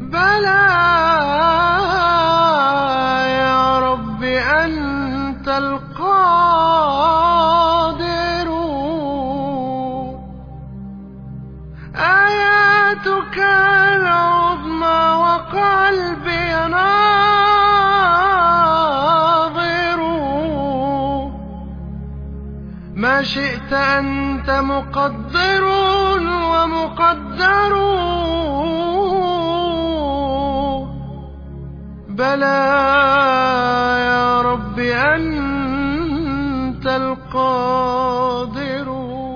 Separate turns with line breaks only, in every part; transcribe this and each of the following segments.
بلى يا رب أنت القادر آياتك العظمى وقلبي ناظر ما شئت أنت مقدر ومقدر بلى يا رب أنت القادر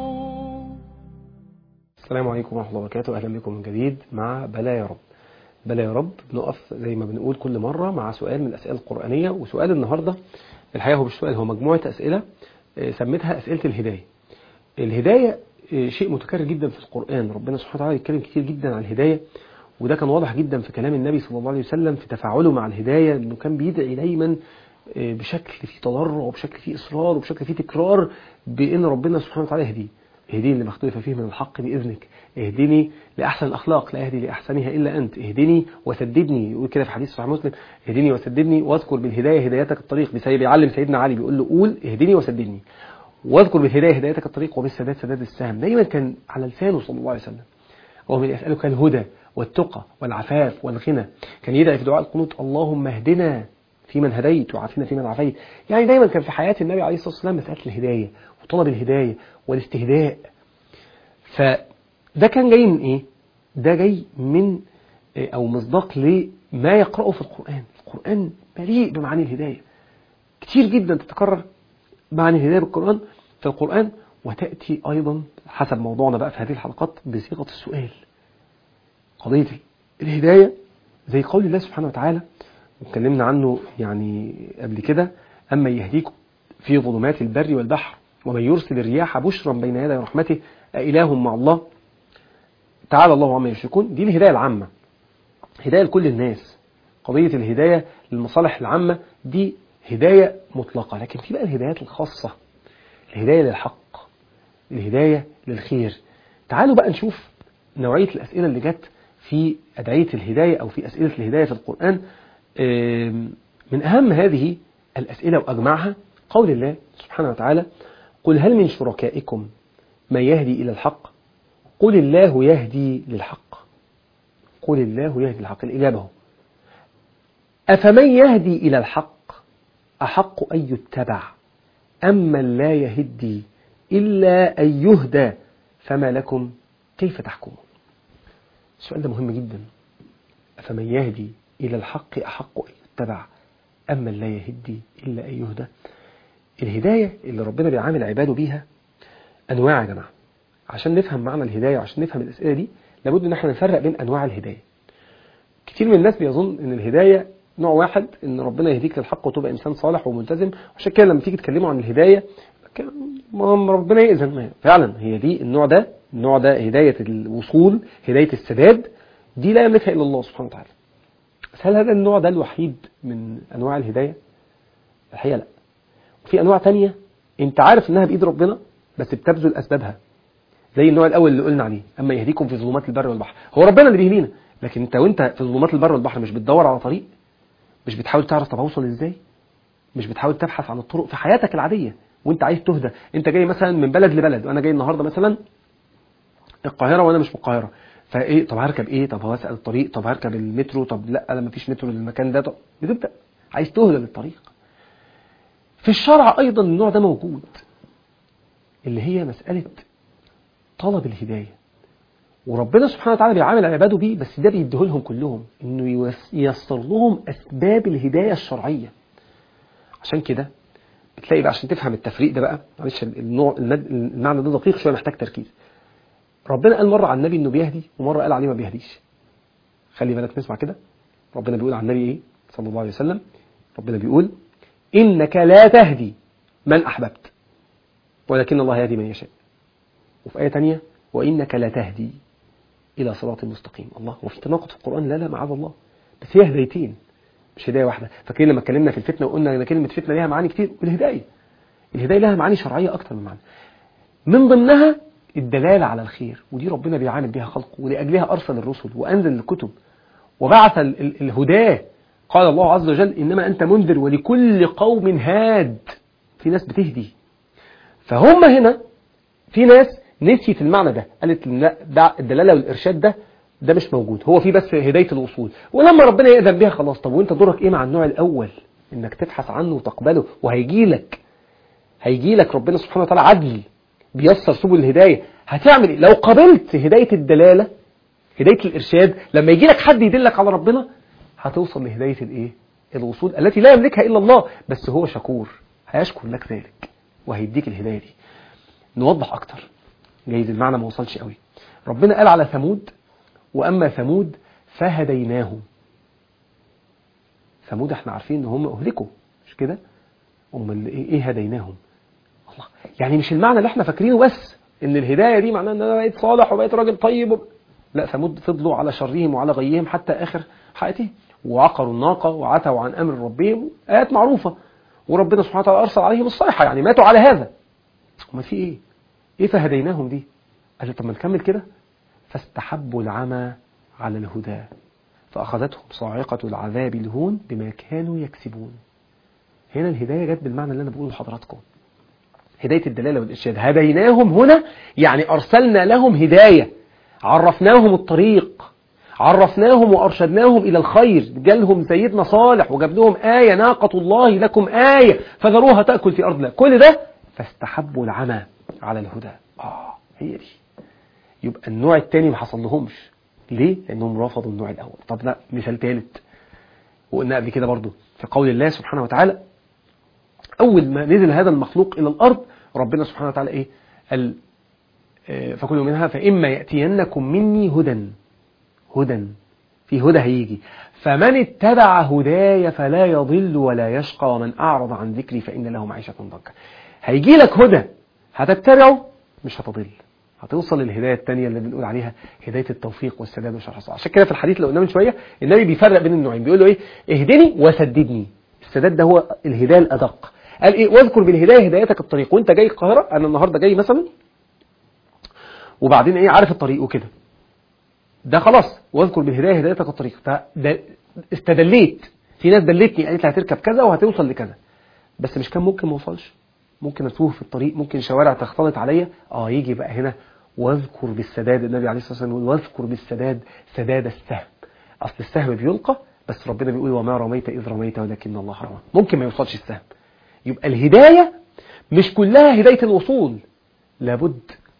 السلام عليكم ورحمة الله وبركاته أهلا بكم من جديد مع بلا يا رب بلا يا رب بنقف زي ما بنقول كل مرة مع سؤال من الأسئلة القرآنية وسؤال النهاردة الحقيقة هو مش سؤال هو مجموعة أسئلة آه، سميتها أسئلة الهداية الهداية آه، شيء متكرر جدا في القرآن ربنا سبحانه وتعالى يتكلم كتير جدا عن الهداية وده كان واضح جدا في كلام النبي صلى الله عليه وسلم في تفاعله مع الهداية انه كان بيدعي دايما آه، بشكل فيه تضرع وبشكل فيه إصرار وبشكل فيه تكرار بأن ربنا سبحانه وتعالى يهديه اهديني لما اختلف فيه من الحق بإذنك اهدني لأحسن الأخلاق لا يهدي لأحسنها إلا أنت اهدني وسددني يقول كده في حديث صحيح مسلم اهدني وسددني واذكر بالهداية هدايتك الطريق بسي بيعلم سيدنا علي بيقول له قول اهدني وسددني واذكر بالهداية هدايتك الطريق وبالسداد سداد السهم دايما كان على لسانه صلى الله عليه وسلم ومن يسألك الهدى والتقى والعفاف والغنى كان يدعي في دعاء القنوت اللهم اهدنا فيمن هديت وعافنا فيمن عافيت يعني دايما كان في حياة النبي عليه الصلاة والسلام مسألة الهداية وطلب الهداية والاستهداء فده كان جاي من ايه ده جاي من إيه او مصداق لما يقرأه في القرآن القرآن مليء بمعاني الهداية كتير جدا تتكرر معاني الهداية بالقرآن في القرآن وتأتي أيضا حسب موضوعنا بقى في هذه الحلقات بصيغة السؤال قضية الهداية زي قول الله سبحانه وتعالى واتكلمنا عنه يعني قبل كده أما يهديكم في ظلمات البر والبحر ومن يرسل الرياح بشرا بين يدي رحمته أإله مع الله تعالى الله عما يشركون دي الهداية العامة هداية لكل الناس قضية الهداية للمصالح العامة دي هداية مطلقة لكن في بقى الهدايات الخاصة الهداية للحق الهداية للخير تعالوا بقى نشوف نوعية الأسئلة اللي جت في أدعية الهداية أو في أسئلة الهداية في القرآن آم، من أهم هذه الأسئلة وأجمعها قول الله سبحانه وتعالى قل هل من شركائكم من يهدي إلى الحق قل الله يهدي للحق قل الله يهدي للحق الإجابة هو أفمن يهدي إلى الحق أحق أن يتبع أما لا يهدي إلا أن يهدى فما لكم كيف تحكمون السؤال ده مهم جدا أفمن يهدي إلى الحق أحق أن يتبع أما لا يهدي إلا أن يهدى الهداية اللي ربنا بيعامل عباده بيها أنواع يا جماعة عشان نفهم معنى الهداية وعشان نفهم الأسئلة دي لابد إن احنا نفرق بين أنواع الهداية كتير من الناس بيظن إن الهداية نوع واحد إن ربنا يهديك للحق وتبقى إنسان صالح وملتزم عشان كده لما تيجي تكلموا عن الهداية كان- ما ربنا يأذن ما- فعلا هي دي النوع ده النوع ده هداية الوصول هداية السداد دي لا يملكها إلا الله سبحانه وتعالى بس هل هذا النوع ده الوحيد من أنواع الهداية؟ الحقيقة لا وفي أنواع تانية أنت عارف إنها بإيد ربنا بس بتبذل أسبابها زي النوع الأول اللي قلنا عليه أما يهديكم في ظلمات البر والبحر هو ربنا اللي بيهدينا لكن أنت وأنت في ظلمات البر والبحر مش بتدور على طريق مش بتحاول تعرف طب أوصل إزاي مش بتحاول تبحث عن الطرق في حياتك العادية وأنت عايز تهدى أنت جاي مثلا من بلد لبلد وأنا جاي النهاردة مثلا القاهرة وأنا مش من القاهرة فايه طب هركب ايه طب هسأل الطريق طب هركب المترو طب لا انا مفيش مترو للمكان ده طب بتبدا عايز تهدى للطريق في الشرع ايضا النوع ده موجود اللي هي مسألة طلب الهداية وربنا سبحانه وتعالى بيعامل عباده بيه بس ده بيديه لهم كلهم انه يوس- ييسر لهم اسباب الهداية الشرعية عشان كده بتلاقي بقى عشان تفهم التفريق ده بقى معلش النوع المد- المعنى ده دقيق شويه محتاج تركيز ربنا قال مرة عن النبي انه بيهدي ومرة قال عليه ما بيهديش خلي بالك نسمع كده ربنا بيقول عن النبي ايه صلى الله عليه وسلم ربنا بيقول انك لا تهدي من احببت ولكن الله يهدي من يشاء وفي آية تانية وإنك لا تهدي إلى صراط مستقيم الله وفي تناقض في القرآن لا لا معاذ الله بس هي هدايتين مش هداية واحدة فاكرين لما اتكلمنا في الفتنة وقلنا ان كلمة فتنة ليها معاني كتير والهداية الهداية لها معاني شرعية أكتر من معنى من ضمنها الدلالة على الخير ودي ربنا بيعامل بها خلقه ولأجلها أرسل الرسل وأنزل الكتب وبعث ال- ال- الهداة قال الله عز وجل إنما أنت منذر ولكل قوم هاد في ناس بتهدي فهم هنا في ناس نسيت المعنى ده قالت لا ده الدلالة والإرشاد ده ده مش موجود هو في بس هداية الوصول ولما ربنا يقدم بيها خلاص طب وانت دورك ايه مع النوع الأول انك تبحث عنه وتقبله وهيجي لك هيجي لك ربنا سبحانه وتعالى عدل بيسر سبل الهداية هتعمل ايه لو قبلت هداية الدلالة هداية الإرشاد لما يجي لك حد يدلك على ربنا هتوصل لهداية الايه الوصول التي لا يملكها إلا الله بس هو شكور هيشكر لك ذلك وهيديك الهداية دي نوضح أكتر جايز المعنى ما وصلش قوي ربنا قال على ثمود وأما ثمود فهديناهم ثمود احنا عارفين ان هم اهلكوا مش كده امال ايه إيه هديناهم الله يعني مش المعنى اللي احنا فاكرينه بس ان الهدايه دي معناها ان انا بقيت صالح وبقيت راجل طيب وب... لا ثمود فضلوا على شرهم وعلى غيهم حتى اخر حياتهم وعقروا الناقه وعتوا عن امر ربهم ايات معروفه وربنا سبحانه وتعالى ارسل عليهم الصيحه يعني ماتوا على هذا امال في ايه ايه فهديناهم دي قال لي طب ما نكمل كده فاستحبوا العمى على الهدى فأخذتهم صاعقة العذاب الهون بما كانوا يكسبون هنا الهداية جت بالمعنى اللي أنا بقوله لحضراتكم هداية الدلالة والإرشاد هديناهم هنا يعني أرسلنا لهم هداية عرفناهم الطريق عرفناهم وأرشدناهم إلى الخير جالهم سيدنا صالح وجاب لهم آية ناقة الله لكم آية فذروها تأكل في أرض الله كل ده فاستحبوا العمى على الهدى آه هي دي يبقى النوع الثاني ما حصل لهمش ليه؟ لأنهم رفضوا النوع الأول طب لا مثال ثالث وقلنا قبل كده برضو في قول الله سبحانه وتعالى أول ما نزل هذا المخلوق إلى الأرض ربنا سبحانه وتعالى إيه؟ قال آه، فكلوا منها فإما يأتينكم مني هدى هدى في هدى هيجي فمن اتبع هداي فلا يضل ولا يشقى ومن أعرض عن ذكري فإن له معيشة ضنكا هيجي لك هدى هتتبعه مش هتضل هتوصل للهداية الثانية اللي بنقول عليها هداية التوفيق والسداد والشرح الصالح عشان كده في الحديث اللي قلناه من شوية النبي بيفرق بين النوعين بيقول له ايه اهدني وسددني السداد ده هو الهداية الأدق قال ايه واذكر بالهداية هدايتك الطريق وانت جاي القاهرة انا النهاردة جاي مثلا وبعدين ايه عارف الطريق وكده ده خلاص واذكر بالهداية هدايتك الطريق فده استدليت في ناس دلتني قالت لي هتركب كذا وهتوصل لكذا بس مش كان ممكن ما اوصلش ممكن اتوه في الطريق ممكن شوارع تختلط عليا اه يجي بقى هنا واذكر بالسداد النبي عليه الصلاه والسلام يقول واذكر بالسداد سداد السهم اصل السهم بيلقى بس ربنا بيقول وما رميت اذ رميت ولكن الله رمى ممكن ما يوصلش السهم يبقى الهدايه مش كلها هدايه الوصول لابد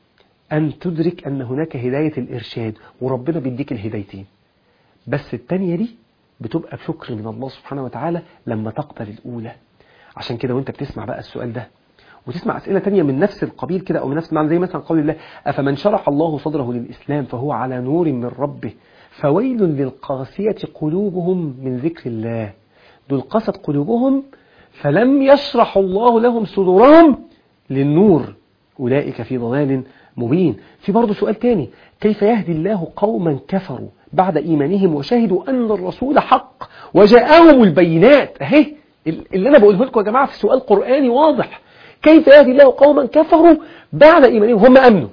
ان تدرك ان هناك هدايه الارشاد وربنا بيديك الهدايتين بس التانية دي بتبقى بشكر من الله سبحانه وتعالى لما تقبل الأولى عشان كده وانت بتسمع بقى السؤال ده وتسمع أسئلة تانية من نفس القبيل كده أو من نفس المعنى زي مثلا قول الله أفمن شرح الله صدره للإسلام فهو على نور من ربه فويل للقاسية قلوبهم من ذكر الله دول قست قلوبهم فلم يشرح الله لهم صدورهم للنور أولئك في ضلال مبين في برضه سؤال تاني كيف يهدي الله قوما كفروا بعد إيمانهم وشهدوا أن الرسول حق وجاءهم البينات أهي اللي أنا بقوله لكم يا جماعة في سؤال قرآني واضح كيف يهدي الله قوما كفروا بعد إيمانهم هم أمنوا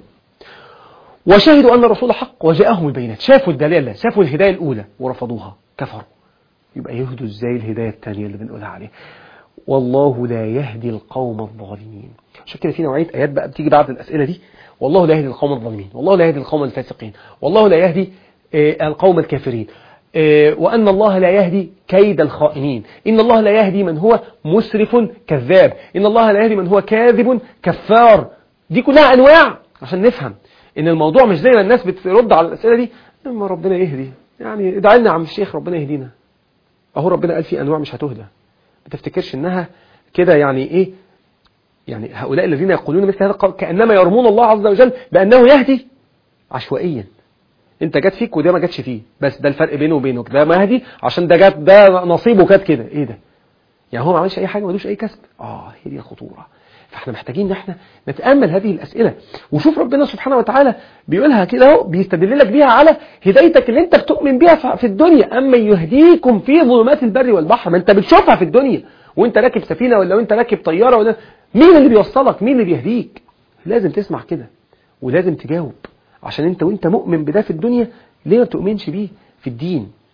وشهدوا أن الرسول حق وجاءهم البينات شافوا الدلالة شافوا الهداية الأولى ورفضوها كفروا يبقى يهدوا ازاي الهداية الثانية اللي بنقولها عليها والله لا يهدي القوم الظالمين عشان كده في نوعية آيات بقى بتيجي بعد الأسئلة دي والله لا يهدي القوم الظالمين والله لا يهدي القوم الفاسقين والله لا يهدي آه، القوم الكافرين آه، وأن الله لا يهدي كيد الخائنين إن الله لا يهدي من هو مسرف كذاب إن الله لا يهدي من هو كاذب كفار دي كلها أنواع عشان نفهم إن الموضوع مش زي ما الناس بترد على الأسئلة دي اما ربنا يهدي يعني ادعي لنا يا عم الشيخ ربنا يهدينا اهو ربنا قال في انواع مش هتهدى ما تفتكرش انها كده يعني ايه يعني هؤلاء الذين يقولون مثل هذا القول كانما يرمون الله عز وجل بانه يهدي عشوائيا انت جت فيك وده ما جاتش فيه بس ده الفرق بينه وبينك ده مهدي عشان ده جت ده نصيبه كانت كده ايه ده يعني هو ما عملش اي حاجه ملوش اي كسب اه هي دي الخطوره فاحنا محتاجين ان احنا نتامل هذه الاسئله وشوف ربنا سبحانه وتعالى بيقولها كده اهو بيستدل لك بيها على هدايتك اللي انت بتؤمن بيها في الدنيا اما يهديكم في ظلمات البر والبحر ما انت بتشوفها في الدنيا وانت راكب سفينه ولا وانت راكب طياره ولا مين اللي بيوصلك مين اللي بيهديك لازم تسمع كده ولازم تجاوب عشان انت وانت مؤمن بده في الدنيا ليه ما بتؤمنش بيه في الدين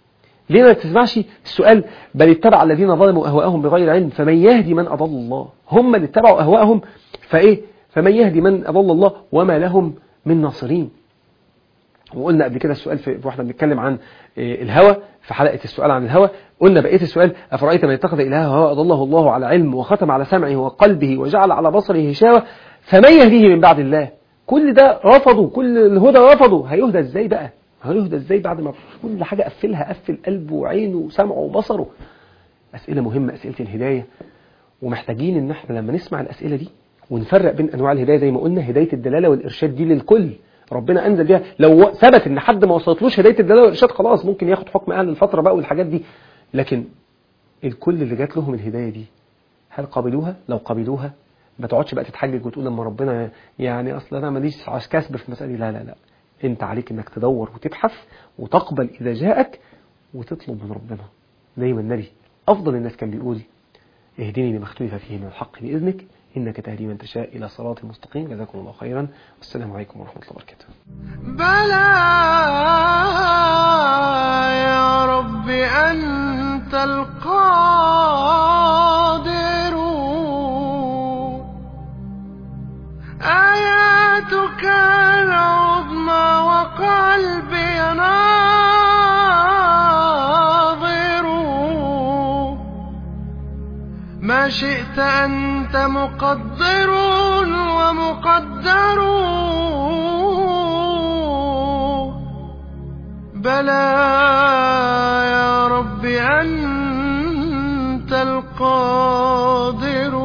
ليه ما تسمعش السؤال بل اتبع الذين ظلموا أهواءهم بغير علم فمن يهدي من أضل الله هم اللي اتبعوا أهواءهم فإيه فمن يهدي من أضل الله وما لهم من ناصرين وقلنا قبل كده السؤال في واحنا بنتكلم عن آه، الهوى في حلقة السؤال عن الهوى قلنا بقية السؤال أفرأيت من اتخذ إلهه هوى أضله الله على علم وختم على سمعه وقلبه وجعل على بصره هشاوة فمن يهديه من بعد الله كل ده رفضوا كل الهدى رفضوا هيهدى ازاي بقى هيهدى ازاي بعد ما كل حاجة قفلها قفل قلبه وعينه وسمعه وبصره أسئلة مهمة أسئلة الهداية ومحتاجين ان احنا لما نسمع الأسئلة دي ونفرق بين أنواع الهداية زي ما قلنا هداية الدلالة والإرشاد دي للكل ربنا أنزل بيها لو ثبت ان حد ما وصلتلوش هداية الدلالة والإرشاد خلاص ممكن ياخد حكم أهل الفترة بقى والحاجات دي لكن الكل اللي جات لهم الهداية دي هل قبلوها لو قبلوها ما تقعدش بقى تتحجج وتقول لما ربنا يعني اصل انا ماليش كسب في المسألة دي لا لا لا انت عليك انك تدور وتبحث وتقبل اذا جاءك وتطلب من ربنا زي ما النبي افضل الناس كان بيقول اهدني لما اختلف فيه من الحق باذنك انك تهدي من تشاء الى صراط مستقيم جزاكم الله خيرا والسلام عليكم ورحمه الله وبركاته
بلى يا رب أنت القادر آياتك العظمى وقلبي ناظر ما شئت أنت مقدر ومقدر بلى يا رب أنت القادر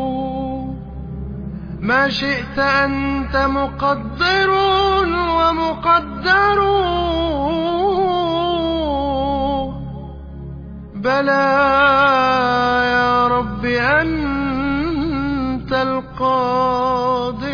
ما شئت أنت مقدر ومقدر بلى يا رب أنت القادر